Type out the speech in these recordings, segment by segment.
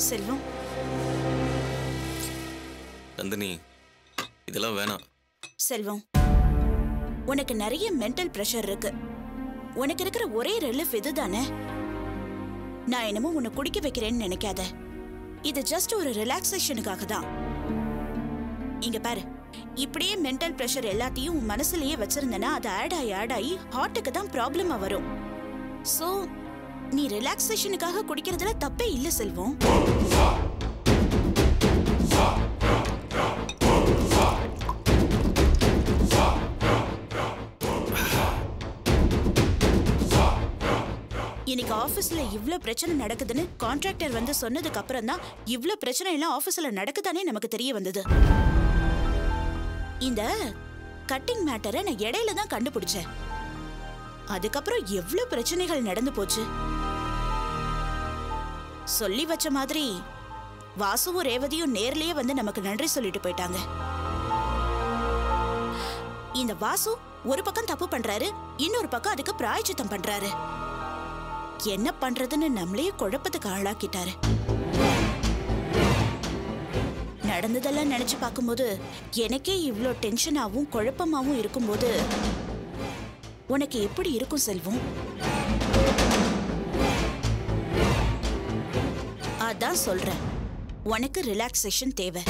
செல்வம் நந்தினி இதெல்லாம் வேணாம் செல்வம் உனக்கு நிறைய மென்டல் பிரஷர் இருக்கு உனக்கு இருக்கிற ஒரே ரிலீஃப் இதுதானே நான் என்னமோ உன்னை குடிக்க வைக்கிறேன்னு நினைக்காத இது ஜஸ்ட் ஒரு ரிலாக்ஸேஷனுக்காக தான் இங்க பாரு இப்படியே மென்டல் பிரஷர் எல்லாத்தையும் உன் மனசுலயே வச்சிருந்தனா அது ஆட் ஆகி ஆட் ஆகி ஹார்ட்டுக்கு தான் ப்ராப்ளமா வரும் சோ நீ ரிலாக்ஸேஷனுக்காக குடிக்கிறதுல தப்பே இல்ல செல்வம் இன்னைக்கு ஆபீஸ்ல இவ்ளோ பிரச்சனை நடக்குதுன்னு கான்ட்ராக்டர் வந்து சொன்னதுக்கு அப்புறம் தான் இவ்ளோ பிரச்சனை எல்லாம் ஆபீஸ்ல நடக்குதானே நமக்கு தெரிய வந்தது இந்த கட்டிங் மேட்டரை நான் இடையில தான் கண்டுபிடிச்சேன் அதுக்கப்புறம் எவ்ளோ பிரச்சனைகள் நடந்து போச்சு சொல்லி வச்ச மாதிரி வாசுவும் ரேவதியும் நேர்லயே வந்து நமக்கு நன்றி சொல்லிட்டு போயிட்டாங்க இந்த வாசு ஒரு பக்கம் தப்பு பண்றாரு இன்னொரு பக்கம் அதுக்கு பிராயச்சித்தம் பண்றாரு என்ன பண்றதுன்னு நம்மளையே குழப்பத்துக்கு ஆளாக்கிட்டாரு நடந்ததெல்லாம் நினைச்சு பார்க்கும்போது எனக்கே இவ்ளோ டென்ஷனாவும் குழப்பமாவும் இருக்கும்போது உனக்கு எப்படி இருக்கும் செல்வம் அதான் சொல்றேன் உனக்கு ரிலாக்ஸேஷன் தேவை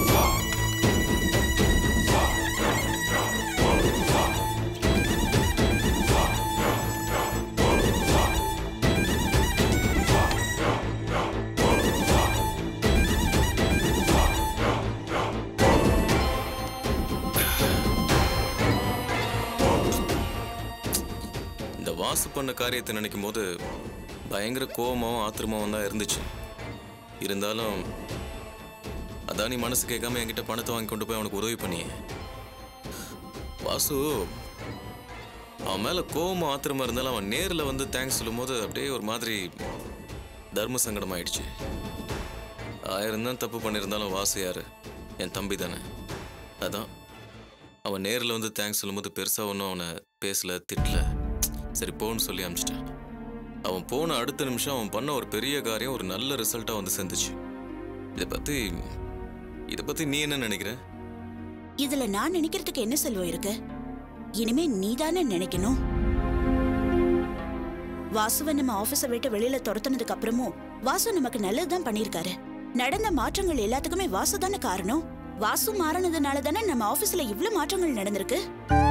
இந்த வாசு பண்ண காரியத்தை நினைக்கும் போது பயங்கர கோபமாவும் ஆத்திரமாவும் தான் இருந்துச்சு இருந்தாலும் அதான் நீ மனசு கேட்காம என்கிட்ட பணத்தை வாங்கி கொண்டு போய் அவனுக்கு உதவி பண்ணியே வாசு அவன் மேல கோபம் ஆத்திரமா இருந்தாலும் அவன் நேர்ல வந்து தேங்க்ஸ் சொல்லும்போது அப்படியே ஒரு மாதிரி தர்ம சங்கடம் ஆயிடுச்சு ஆயிரம் தான் தப்பு பண்ணியிருந்தாலும் வாசு யாரு என் தம்பி தானே அதான் அவன் நேரில் வந்து தேங்க்ஸ் சொல்லும்போது பெருசாக ஒன்றும் அவனை பேசல திட்டல சரி போன்னு சொல்லி அனுப்பிச்சிட்டேன் அவன் போன அடுத்த நிமிஷம் அவன் பண்ண ஒரு பெரிய காரியம் ஒரு நல்ல ரிசல்ட்டாக வந்து சேர்ந்துச்சு இதை பற்றி இதை பற்றி நீ என்ன நினைக்கிற இதுல நான் நினைக்கிறதுக்கு என்ன செல்வம் இருக்கு இனிமே நீதானே நினைக்கணும் வாசுவை நம்ம ஆபீஸ விட்டு வெளியில துரத்துனதுக்கு அப்புறமும் வாசு நமக்கு நல்லதுதான் பண்ணிருக்காரு நடந்த மாற்றங்கள் எல்லாத்துக்குமே வாசு தானே காரணம் வாசு மாறினதுனால தானே நம்ம ஆபீஸ்ல இவ்ளோ மாற்றங்கள் நடந்திருக்கு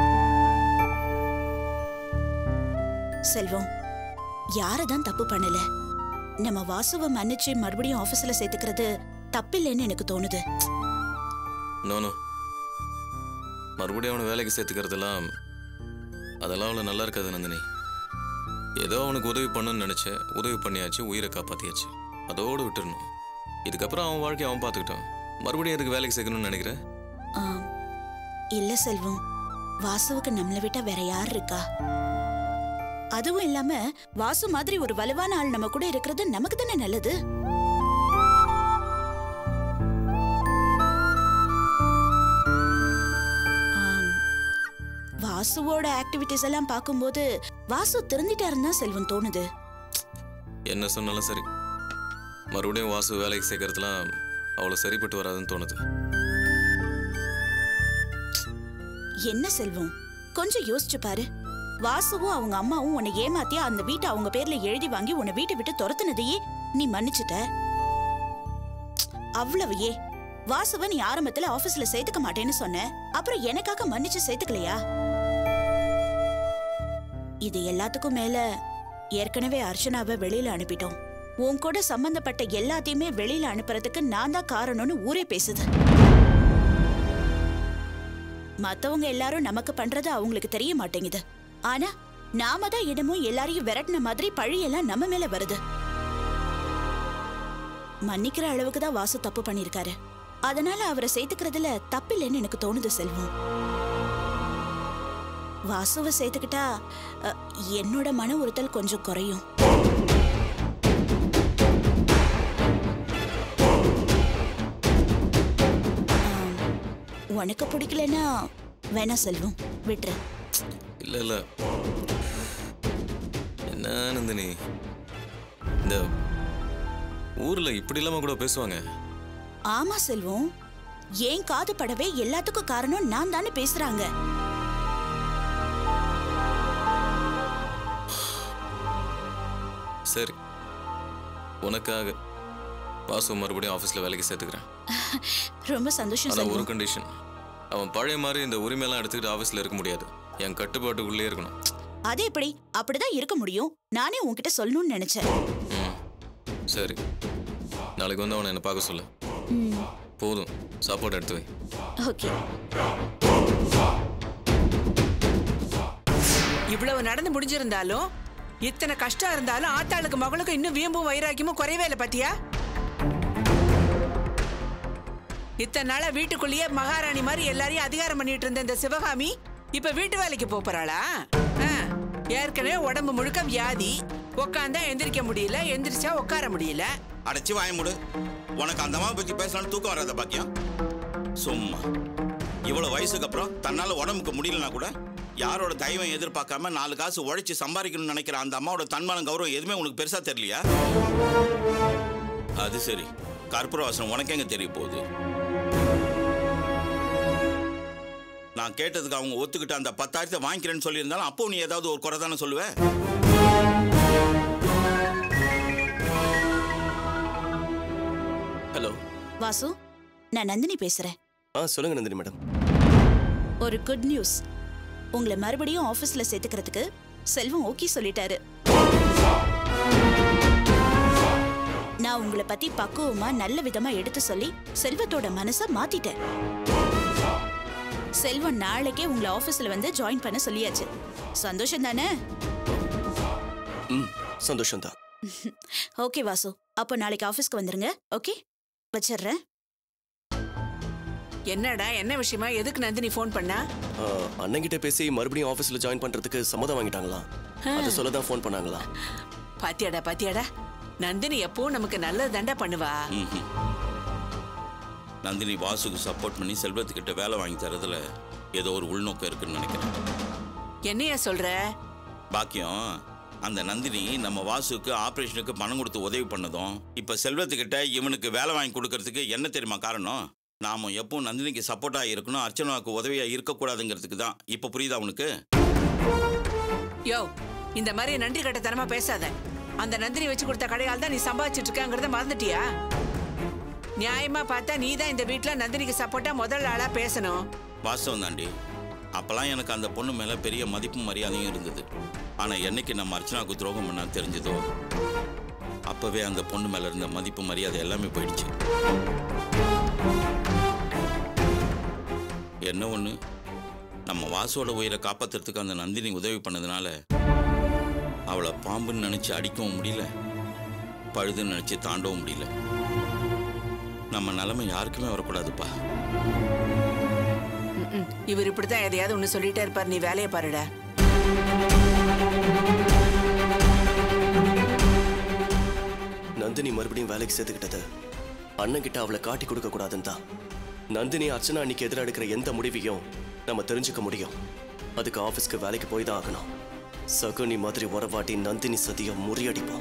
செல்வம் யாரதான் தப்பு பண்ணல நம்ம வாசுவை மன்னிச்சு மறுபடியும் ஆபீஸ்ல சேர்த்துக்கிறது தப்பில்லைன்னு எனக்கு தோணுது நோனோ மறுபடியும் அவனை வேலைக்கு சேர்த்துக்கிறதெல்லாம் அதெல்லாம் அவ்வளோ நல்லா இருக்காது நந்தினி ஏதோ அவனுக்கு உதவி பண்ணணும்னு நினச்சேன் உதவி பண்ணியாச்சு உயிரை காப்பாற்றியாச்சு அதோடு விட்டுறணும் இதுக்கப்புறம் அவன் வாழ்க்கையை அவன் பார்த்துக்கிட்டான் மறுபடியும் எதுக்கு வேலைக்கு சேர்க்கணும்னு நினைக்கிறேன் ஆம். இல்ல செல்வம் வாசுவுக்கு நம்மளை விட்டா வேற யார் இருக்கா அதுவும் இல்லாம வாசு மாதிரி ஒரு வலுவான ஆள் நம்ம கூட இருக்கிறது நமக்கு தானே நல்லது ஆம். வாசுவோட ஆக்டிவிட்டிஸ் எல்லாம் பார்க்கும்போது வாசு திருந்திட்டாருன்னு தான் செல்வம் தோணுது என்ன சொன்னாலும் சரி மறுபடியும் வாசு வேலைக்கு சேர்க்கறதுலாம் அவ்வளோ சரிப்பட்டு வராதுன்னு தோணுது என்ன செல்வம் கொஞ்சம் யோசிச்சு பாரு வாசுவும் அவங்க அம்மாவும் உன்னை ஏமாத்தி அந்த வீட்டை அவங்க பேர்ல எழுதி வாங்கி உன்னை வீட்டை விட்டு துரத்துனதையே நீ மன்னிச்சுட்ட அவ்வளவையே வாசுவை நீ ஆரம்பத்துல ஆபீஸ்ல சேர்த்துக்க மாட்டேன்னு சொன்ன அப்புறம் எனக்காக மன்னிச்சு சேர்த்துக்கலையா இது எல்லாத்துக்கும் மேல ஏற்கனவே அர்ச்சனாவை வெளியில அனுப்பிட்டோம் உன் கூட சம்பந்தப்பட்ட எல்லாத்தையுமே வெளியில அனுப்புறதுக்கு நான் தான் காரணம்னு ஊரே பேசுது மத்தவங்க எல்லாரும் நமக்கு பண்றது அவங்களுக்கு தெரிய மாட்டேங்குது ஆனா நாம தான் இடமும் எல்லாரையும் விரட்டின மாதிரி பழியெல்லாம் நம்ம மேல வருது மன்னிக்கிற அளவுக்கு தான் வாசு தப்பு பண்ணிருக்காரு அதனால அவரை சேர்த்துக்கிறதுல தப்பில்லைன்னு எனக்கு தோணுது செல்வம் வாசுவை சேர்த்துக்கிட்டா அ, என்னோட மன உறுத்தல் கொஞ்சம் குறையும் ஆம், உனக்கு பிடிக்கலன்னா வேணா செல்வம் விட்டுரு இல்லை இல்லை என்ன நந்தினி இந்த ஊர்ல இப்படி இல்லாம கூட பேசுவாங்க ஆமா செல்வம் ஏன் காது படவே எல்லாத்துக்கும் காரணம் நான் தானே பேசுறாங்க சரி உனக்காக வாசு மறுபடியும் ஆஃபீஸில் வேலைக்கு சேர்த்துக்கிறேன் ரொம்ப சந்தோஷம் ஆனால் ஒரு செல்வம் கண்டிஷன் அவன் பழைய மாதிரி இந்த உரிமையெல்லாம் எடுத்துக்கிட்டு ஆஃபீஸில் இருக்க முடியாது என் கட்டுப்பாட்டுக்குள்ளே இருக்கணும் அது எப்படி அப்படிதான் இருக்க முடியும் நானே உன்கிட்ட சொல்லணும்னு நினைச்சேன் ம் சரி நாளைக்கு வந்து அவனை என்னை பார்க்க சொல்லு ம், போதும் சாப்பாடு எடுத்து வை ஓகே இவ்வளவு நடந்து முடிஞ்சிருந்தாலும் இத்தனை கஷ்டம் இருந்தாலும் ஆத்தாளுக்கு மகளுக்கும் இன்னும் வீம்பும் வைராக்கியமும் குறையவே இல்லை பாத்தியா இத்தனை நாளா வீட்டுக்குள்ளேயே மகாராணி மாதிரி எல்லாரையும் அதிகாரம் பண்ணிட்டு இருந்த இந்த சிவகாமி இப்ப வீட்டு வேலைக்கு போப் போறாளா ஆ, ஏற்கனவே உடம்பு முழுக்க வியாதி உக்காந்தா எந்திரிக்க முடியல எந்திரிச்சா உட்கார முடியல அடைச்சி வாய முடு உனக்கு அந்த அம்மா பத்தி பேசலாம்னு தூக்கம் வராத பாக்கியம் சும்மா இவ்வளவு வயசுக்கு அப்புறம் தன்னால உடம்புக்கு முடியலனா கூட யாரோட தயவும் எதிர்பார்க்காம நாலு காசு உழைச்சி சம்பாதிக்கணும்னு நினைக்கிற அந்த அம்மாவோட தன்மானம் கௌரவம் எதுவுமே உனக்கு பெருசா தெரியலையா அது சரி கற்பூர வாசனம் உனக்கு எங்க தெரிய போகுது நான் கேட்டதுக்கு அவங்க ஒத்துக்கிட்டு அந்த பத்தாயிரத்தை வாங்கிக்கிறேன்னு சொல்லியிருந்தாலும் அப்போ நீ ஏதாவது ஒரு குறை தானே சொல்லுவ ஹலோ வாசு நான் நந்தினி பேசுறேன் ஆ சொல்லுங்க நந்தினி மேடம் ஒரு குட் நியூஸ் உங்களை மறுபடியும் ஆபீஸ்ல சேர்த்துக்கிறதுக்கு செல்வம் ஓகே சொல்லிட்டாரு நான் உங்களை பத்தி பக்குவமா நல்ல விதமா எடுத்து சொல்லி செல்வத்தோட மனச மாத்திட்டேன் செல்வம் நாளைக்கே உங்களை ஆபீஸ்ல வந்து ஜாயின் பண்ண சொல்லியாச்சு சந்தோஷம் தானே ம் சந்தோஷம்தான் ஓகே வாசு அப்போ நாளைக்கு ஆபீஸ்க்கு வந்துருங்க ஓகே வச்சிடுறேன் என்னடா என்ன விஷயமா எதுக்கு நந்தினி ஃபோன் பண்ணா ஆ, அண்ணன்கிட்ட பேசி மறுபடியும் ஆஃபீஸில் ஜாயின் பண்ணுறதுக்கு சம்மதம் வாங்கிட்டாங்களா அதை சொல்ல தான் ஃபோன் பண்ணாங்களா பாத்தியாடா பாத்தியாடா நந்தினி எப்பவும் நமக்கு நல்லது தண்டா பண்ணுவா ம்ஹும். நந்தினி வாசுக்கு சப்போர்ட் பண்ணி செல்வத்துக்கிட்ட வேலை வாங்கி தரதுல ஏதோ ஒரு உள்நோக்கம் இருக்குன்னு நினைக்கிறேன் என்னையா சொல்ற பாக்கியம் அந்த நந்தினி நம்ம வாசுக்கு ஆபரேஷனுக்கு பணம் கொடுத்து உதவி பண்ணதும் இப்ப செல்வத்துக்கிட்ட இவனுக்கு வேலை வாங்கி கொடுக்கறதுக்கு என்ன தெரியுமா காரணம் நாம எப்பவும் நந்தினிக்கு சப்போர்ட்டா இருக்கணும் அர்ச்சனாவுக்கு உதவியா இருக்கக்கூடாதுங்கிறதுக்கு தான் இப்ப புரியுதா அவனுக்கு யோ இந்த மாதிரி நன்றி கட்டத்தனமா பேசாத அந்த நந்தினி வச்சு கொடுத்த கடையால் தான் நீ சம்பாதிச்சிட்டு இருக்கங்கிறத மறந்துட்டியா நியாயமா பார்த்தா நீ தான் இந்த வீட்ல நந்தினிக்கு சப்போர்ட்டா முதல் ஆளா பேசணும் வாஸ்தவம் தாண்டி அப்பெல்லாம் எனக்கு அந்த பொண்ணு மேல பெரிய மதிப்பும் மரியாதையும் இருந்தது ஆனா என்னைக்கு நம்ம அர்ச்சனாவுக்கு துரோகம் பண்ணா தெரிஞ்சதோ அப்பவே அந்த பொண்ணு மேல இருந்த மதிப்பு மரியாதை எல்லாமே போயிடுச்சு என்ன ஒண்ணு நம்ம வாசுவோட உயிரை காப்பாத்துறதுக்கு அந்த நந்தினி உதவி பண்ணதுனால அவளை பாம்புன்னு நினைச்சு அடிக்கவும் முடியல பழுதுன்னு நினைச்சு தாண்டவும் முடியல நம்ம நிலைமை யாருக்குமே வரக்கூடாதுப்பா ம்ம். இவர் இப்படித்தான் எதையாவது ஒண்ணு சொல்லிட்டே இருப்பார் நீ வேலையை பாருடா நந்தினி மறுபடியும் வேலைக்கு சேர்த்துக்கிட்டது அண்ணன்கிட்ட அவளை காட்டி கொடுக்க கூடாதுன்னு தான் நந்தினி அர்ச்சனா அன்னைக்கு எதிராக எடுக்கிற எந்த முடிவையும் நம்ம தெரிஞ்சுக்க முடியும் அதுக்கு ஆஃபீஸ்க்கு வேலைக்கு போய் தான் ஆகணும் சகுனி மாதிரி உறவாட்டி நந்தினி சதியை முறியடிப்போம்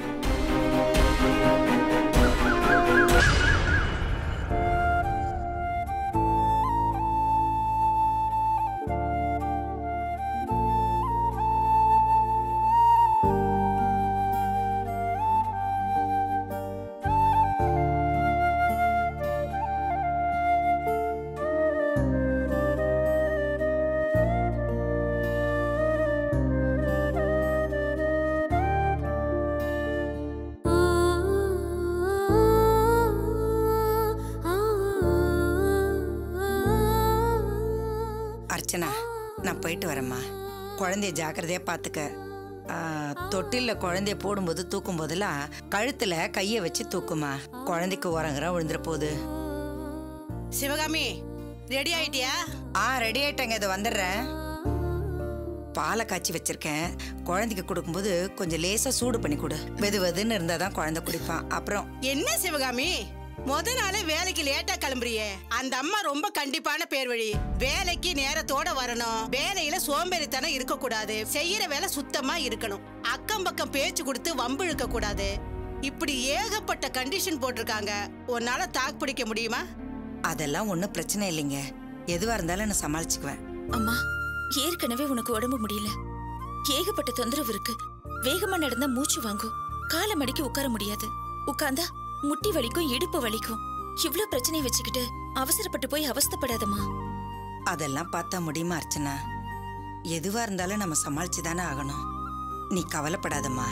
அர்ச்சனா நான் போயிட்டு வரேம்மா குழந்தைய ஜாக்கிரதையா பார்த்துக்க ஆ, தொட்டில்ல குழந்தைய போடும்போது தூக்கும் போதெல்லாம் கழுத்துல கையை வச்சு தூக்குமா குழந்தைக்கு உரங்குற விழுந்துற போகுது சிவகாமி ரெடி ஆயிட்டியா ஆ ரெடி ஆயிட்டேங்க இதை வந்துடுறேன் பாலை காய்ச்சி வச்சிருக்கேன் குழந்தைக்கு கொடுக்கும்போது கொஞ்சம் லேசா சூடு பண்ணி கொடு வெது வெதுன்னு இருந்தாதான் தான் குழந்தை குடிப்பான் அப்புறம் என்ன சிவகாமி முத நாளே வேலைக்கு லேட்டா கிளம்புறியே அந்த அம்மா ரொம்ப கண்டிப்பான பேர் வழி வேலைக்கு நேரத்தோட வரணும் வேலையில சோம்பேறித்தனம் இருக்க கூடாது செய்யற வேலை சுத்தமா இருக்கணும் அக்கம் பக்கம் பேச்சு கொடுத்து வம்பு இழுக்க கூடாது இப்படி ஏகப்பட்ட கண்டிஷன் போட்டிருக்காங்க உன்னால தாக்கு பிடிக்க முடியுமா அதெல்லாம் ஒன்றும் பிரச்சனை இல்லைங்க எதுவா இருந்தாலும் நான் சமாளிச்சுக்குவேன் அம்மா ஏற்கனவே உனக்கு உடம்பு முடியல ஏகப்பட்ட தொந்தரவு இருக்கு வேகமா நடந்தா மூச்சு வாங்கும் காலை மடிக்க உட்கார முடியாது உட்கார்ந்தா முட்டி வலிக்கும் இடுப்பு வலிக்கும் இவ்ளோ பிரச்சனை வச்சுக்கிட்டு அவசரப்பட்டு போய் அவஸ்தைப்படாதம்மா அதெல்லாம் பார்த்தா முடியுமா அர்ச்சனா எதுவா இருந்தாலும் நம்ம சமாளிச்சு தானே ஆகணும் நீ கவலைப்படாதம்மா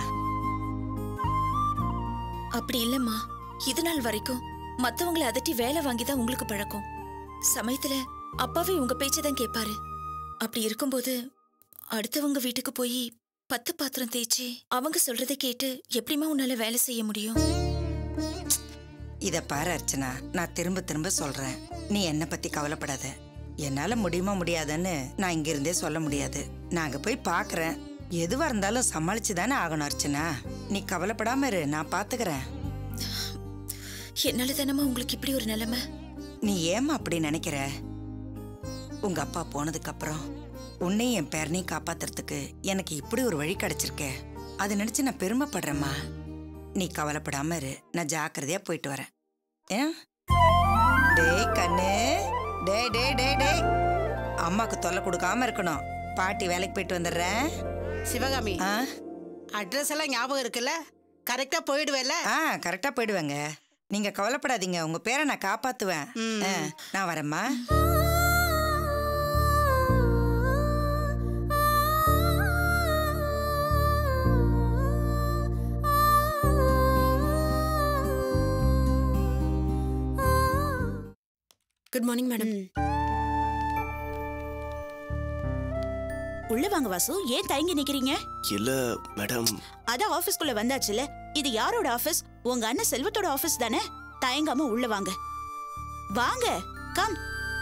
அப்படி இல்லம்மா இது நாள் வரைக்கும் மத்தவங்கள அதட்டி வேலை வாங்கி தான் உங்களுக்கு பழக்கம் சமயத்துல அப்பாவே உங்க பேச்சை தான் கேட்பாரு அப்படி இருக்கும்போது அடுத்தவங்க வீட்டுக்கு போய் பத்து பாத்திரம் தேய்ச்சி அவங்க சொல்றதை கேட்டு எப்படிம்மா உன்னால வேலை செய்ய முடியும் இத பாரு அர்ச்சனா நான் திரும்ப திரும்ப சொல்றேன் நீ என்னை பத்தி கவலைப்படாத என்னால முடியுமா முடியாதுன்னு நான் இங்க இருந்தே சொல்ல முடியாது நான் அங்க போய் பாக்குறேன் எதுவா இருந்தாலும் சமாளிச்சு தானே ஆகணும் அர்ச்சனா நீ கவலைப்படாம இரு நான் பாத்துக்கிறேன் என்னால தானம்மா உங்களுக்கு இப்படி ஒரு நிலைமை நீ ஏம்மா அப்படி நினைக்கிற உங்க அப்பா போனதுக்கு அப்புறம் உன்னையும் என் பேரனையும் காப்பாத்துறதுக்கு எனக்கு இப்படி ஒரு வழி கிடைச்சிருக்கே அதை நினைச்சு நான் பெருமைப்படுறேம்மா நீ கவலைப்படாம இரு நான் ஜாக்கிரதையா போயிட்டு வரேன் ஏன் டேய் கண்ணு டேய் டேய் டேய் டேய் அம்மாக்கு தொல்லை கொடுக்காம இருக்கணும் பாட்டி வேலைக்கு போயிட்டு வந்துடுறேன் சிவகாமி ஆ அட்ரஸ் எல்லாம் ஞாபகம் இருக்குல்ல கரெக்டா போயிடுவேல ஆ கரெக்டா போயிடுவேங்க நீங்க கவலைப்படாதீங்க உங்க பேரை நான் காப்பாத்துவேன் ம். ஆ, நான் வரேம்மா குட் மார்னிங் மேடம் உள்ள வாங்க வாசு ஏன் தயங்கி நிக்கிறீங்க இல்ல மேடம் அதான் ஆபீஸ்க்குள்ள வந்தாச்சுல இது யாரோட ஆபீஸ் உங்க அண்ணன் செல்வத்தோட ஆபீஸ் தானே தயங்காம உள்ள வாங்க வாங்க கம்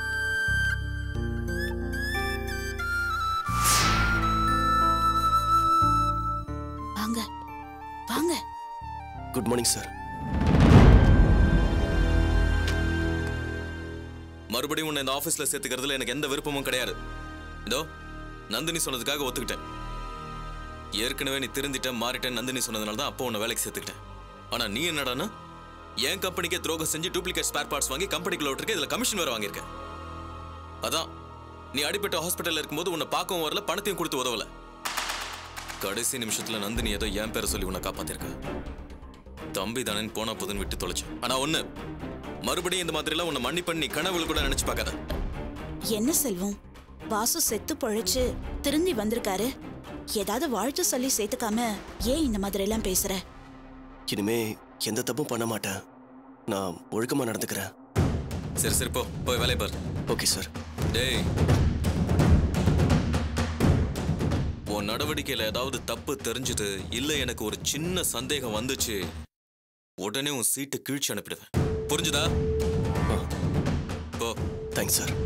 வாங்க வாங்க குட் மார்னிங் சார் மறுபடியும் உன்னை இந்த ஆஃபீஸில் சேர்த்துக்கிறதுல எனக்கு எந்த விருப்பமும் கிடையாது இதோ நந்தினி சொன்னதுக்காக ஒத்துக்கிட்டேன் ஏற்கனவே நீ திருந்திட்ட மாறிட்டேன் நந்தினி சொன்னதுனால தான் அப்போ உன்னை வேலைக்கு சேர்த்துக்கிட்டேன் ஆனா நீ என்னடான்னா என் கம்பெனிக்கே துரோகம் செஞ்சு டூப்ளிகேட் ஸ்பேர் பார்ட்ஸ் வாங்கி கம்பெனிக்குள்ள விட்டுருக்க இதுல கமிஷன் வேற வாங்கியிருக்க அதான் நீ அடிப்பட்ட ஹாஸ்பிட்டல்ல இருக்கும்போது உன்னை பார்க்கவும் வரல பணத்தையும் கொடுத்து உதவல கடைசி நிமிஷத்துல நந்தினி ஏதோ என் பேரை சொல்லி உன்னை காப்பாத்திருக்க தம்பி தானே போனா போதுன்னு விட்டு தொலைச்சேன் ஆனா ஒண்ணு மறுபடியும் இந்த மாதிரிலாம் உன்னை மன்னி பண்ணி கனவுல கூட நினைச்சு பார்க்காத என்ன செல்வம் வாசு செத்து பொழைச்சு திருந்தி வந்திருக்காரு ஏதாவது வாழ்த்து சொல்லி சேர்த்துக்காம ஏன் இந்த மாதிரி எல்லாம் பேசுற இனிமே எந்த தப்பும் பண்ண மாட்டேன் நான் ஒழுக்கமா நடந்துக்கிறேன் சரி சரி போ போய் வேலையை பாரு ஓகே சார் டேய் உன் நடவடிக்கையில ஏதாவது தப்பு தெரிஞ்சது இல்ல எனக்கு ஒரு சின்ன சந்தேகம் வந்துச்சு உடனே உன் சீட்டை கீழ்ச்சி அனுப்பிடுவேன் புரிஞ்சுதா போ தேங்க்ஸ் சார்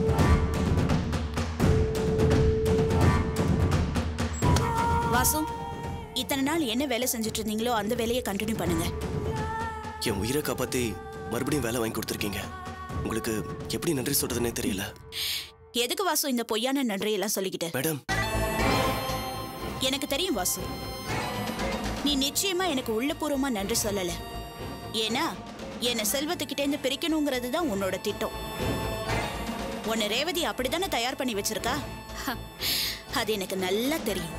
வாசு இத்தனை நாள் என்ன வேலை செஞ்சுட்டு இருந்தீங்களோ அந்த வேலையை கண்டினியூ பண்ணுங்க என் உயிரை காப்பாத்தி மறுபடியும் வேலை வாங்கி கொடுத்துருக்கீங்க உங்களுக்கு எப்படி நன்றி சொல்றதுன்னே தெரியல எதுக்கு வாசு இந்த பொய்யான நன்றியெல்லாம் சொல்லிக்கிட்டு மேடம் எனக்கு தெரியும் வாசு நீ நிச்சயமா எனக்கு உள்ளபூர்வமா நன்றி சொல்லல ஏன்னா என்னை செல்வத்துக்கிட்டே இருந்து பிரிக்கணுங்கிறது தான் உன்னோட திட்டம் உன்னை ரேவதி அப்படித்தானே தயார் பண்ணி வச்சிருக்கா ஹ, அது எனக்கு நல்லா தெரியும்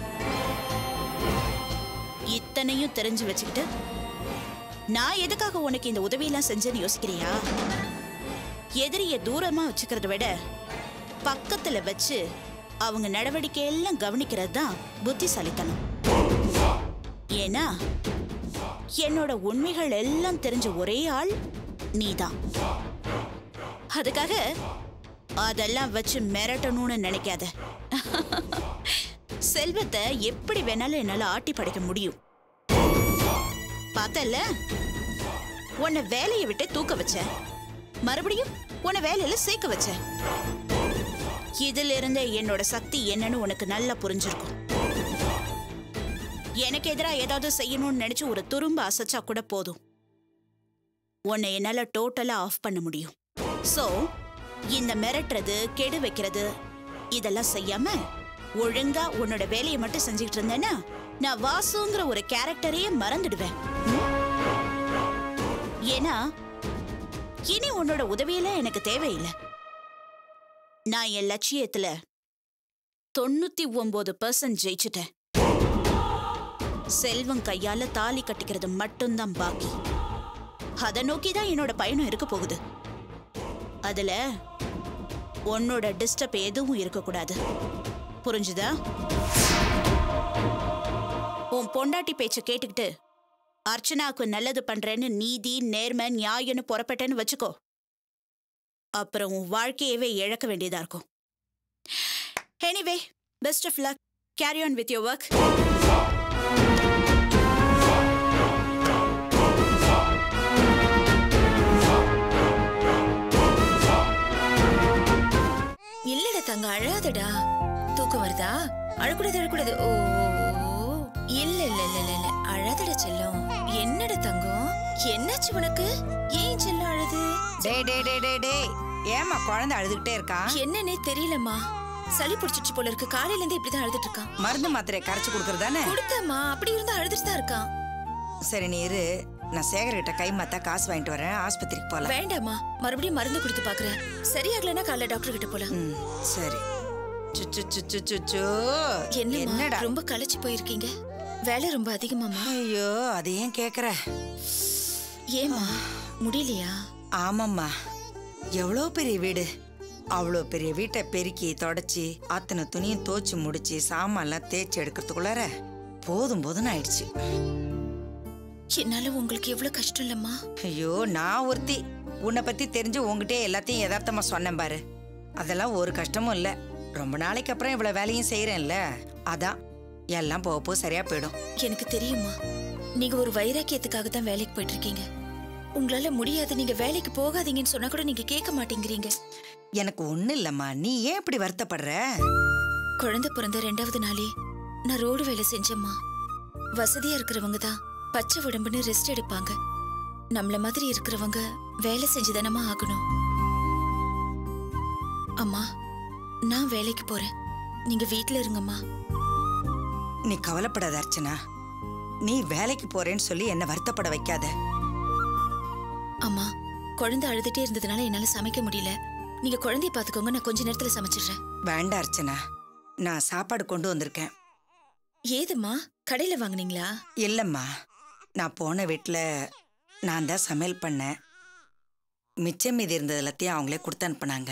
இத்தனையும் தெரிஞ்சு வச்சுக்கிட்டு நான் எதுக்காக உனக்கு இந்த உதவியெல்லாம் செஞ்சேன்னு யோசிக்கிறியா எதிரிய தூரமா வச்சுக்கிறத விட பக்கத்துல வச்சு அவங்க நடவடிக்கையெல்லாம் கவனிக்கிறது தான் புத்திசாலித்தனம் ஏன்னா என்னோட உண்மைகள் எல்லாம் தெரிஞ்ச ஒரே ஆள் நீதான் அதுக்காக அதெல்லாம் வச்சு மிரட்டணும்னு நினைக்காத செல்வத்தை எப்படி வேணாலும் என்னால ஆட்டி படைக்க முடியும் பார்த்தல உன்னை வேலையை விட்டு தூக்க வச்சேன் மறுபடியும் உன்னை வேலையில சேர்க்க வச்சேன் இதுல இருந்தே என்னோட சக்தி என்னன்னு உனக்கு நல்லா புரிஞ்சிருக்கும் எனக்கு எதிரா ஏதாவது செய்யணும்னு நினைச்சு ஒரு துரும்ப அசைச்சா கூட போதும் உன்னை என்னால டோட்டலா ஆஃப் பண்ண முடியும் சோ இந்த மிரட்டுறது கெடு வைக்கிறது இதெல்லாம் செய்யாம ஒழுங்கா உன்னோட வேலையை மட்டும் செஞ்சுக்கிட்டு இருந்தேன்னா நான் வாசுங்கிற ஒரு கேரக்டரையே மறந்துடுவேன் ம்? ஏன்னா இனி உன்னோட உதவியெல்லாம் எனக்கு தேவையில்லை நான் என் லட்சியத்துல தொண்ணூத்தி ஒன்பது பர்சன்ட் ஜெயிச்சிட்டேன் செல்வம் கையால தாலி கட்டிக்கிறது மட்டும்தான் பாக்கி அதை நோக்கி தான் என்னோட பயணம் இருக்க போகுது அதுல உன்னோட டிஸ்டர்ப் எதுவும் இருக்கக்கூடாது புரிஞ்சுதா உன் பொண்டாட்டி பேச்ச கேட்டுக்கிட்டு அர்ச்சனாவுக்கு நல்லது பண்றேன்னு நீதி நேர்மை நியாயம்னு புறப்பட்டேன்னு வச்சுக்கோ அப்புறம் உன் வாழ்க்கையவே இழக்க வேண்டியதா இருக்கும் anyway best of luck carry on with your work இல்லடா தங்க அழாதடா தூக்கம் வருதா அழக்கூடாது அழக்கூடாது ஓ இல்ல இல்ல இல்ல இல்ல இல்ல அழாதடா செல்லம் என்னடா தங்கம் என்னாச்சு உனக்கு ஏன் செல்லம் அழுது டேய் டேய் டேய் டேய் டேய் ஏமா குழந்தை அழுதுகிட்டே இருக்கான் என்னன்னே தெரியலம்மா சளி பிடிச்சிச்சு போல இருக்கு காலையில இருந்து இப்படிதான் அழுதுட்டு இருக்கான் மருந்து மாத்திரை கரைச்சு கொடுக்கறதானே கொடுத்தம்மா அப்படி இருந்தா அழுதுட்டு தான் இருக்கான் சரி நீ இரு நான் சேகர்கிட்ட கை மாத்தா காசு வாங்கிட்டு வரேன் ஆஸ்பத்திரிக்கு போலாம் வேண்டாம்மா மறுபடியும் மருந்து கொடுத்து பாக்குறேன் சரியாகலன்னா காலைல டாக்டர் கிட்ட போலாம் ம் சரி சுச்சு சுச்சு சுச்சு என்னம்மா என்னடா ரொம்ப களைச்சு போயிருக்கீங்க வேலை ரொம்ப அதிகமாமா ஐயோ அது ஏன் கேக்குற ஏமா முடியலையா ஆமாம்மா எவ்வளோ பெரிய வீடு அவ்வளோ பெரிய வீட்டை பெருக்கி தொடச்சி அத்தனை துணியும் தோச்சு முடிச்சு சாமான்லாம் தேய்ச்சி எடுக்கிறதுக்குள்ளார போதும் போதும்னு ஆயிடுச்சு என்னால உங்களுக்கு எவ்வளவு கஷ்டம் இல்லம்மா ஐயோ நான் ஒருத்தி உன்னை பத்தி தெரிஞ்சு உங்ககிட்ட எல்லாத்தையும் யதார்த்தமா சொன்னேன் பாரு அதெல்லாம் ஒரு கஷ்டமும் இல்ல ரொம்ப நாளைக்கு அப்புறம் இவ்வளவு வேலையும் செய்யறேன்ல அதான் எல்லாம் போக போக சரியா போயிடும் எனக்கு தெரியுமா நீங்க ஒரு வைராக்கியத்துக்காக தான் வேலைக்கு போயிட்டு இருக்கீங்க உங்களால முடியாது நீங்க வேலைக்கு போகாதீங்கன்னு சொன்னா கூட நீங்க கேட்க மாட்டேங்கிறீங்க எனக்கு ஒண்ணும் இல்லம்மா நீ ஏன் இப்படி வருத்தப்படுற குழந்தை பிறந்த ரெண்டாவது நாளே நான் ரோடு வேலை செஞ்சேம்மா வசதியா இருக்கிறவங்க தான் பச்சை உடம்புன்னு ரெஸ்ட் எடுப்பாங்க நம்மள மாதிரி இருக்கிறவங்க வேலை செஞ்சுதானமா ஆகணும் அம்மா நான் வேலைக்கு போறேன் நீங்க வீட்ல இருங்கம்மா நீ கவலைப்படாத அர்ச்சனா நீ வேலைக்கு போறேன்னு சொல்லி என்ன வருத்தப்பட வைக்காத அம்மா குழந்தை அழுதுட்டே இருந்ததுனால என்னால சமைக்க முடியல நீங்க குழந்தைய பாத்துக்கோங்க நான் கொஞ்ச நேரத்துல சமைச்சிடுறேன் வேண்டாம் அர்ச்சனா நான் சாப்பாடு கொண்டு வந்திருக்கேன் ஏதும்மா கடையில வாங்குனீங்களா இல்லைம்மா நான் போன வீட்டில் நான் தான் சமையல் பண்ணேன் மிச்சம் மீதி இருந்தது எல்லாத்தையும் அவங்களே கொடுத்து அனுப்புனாங்க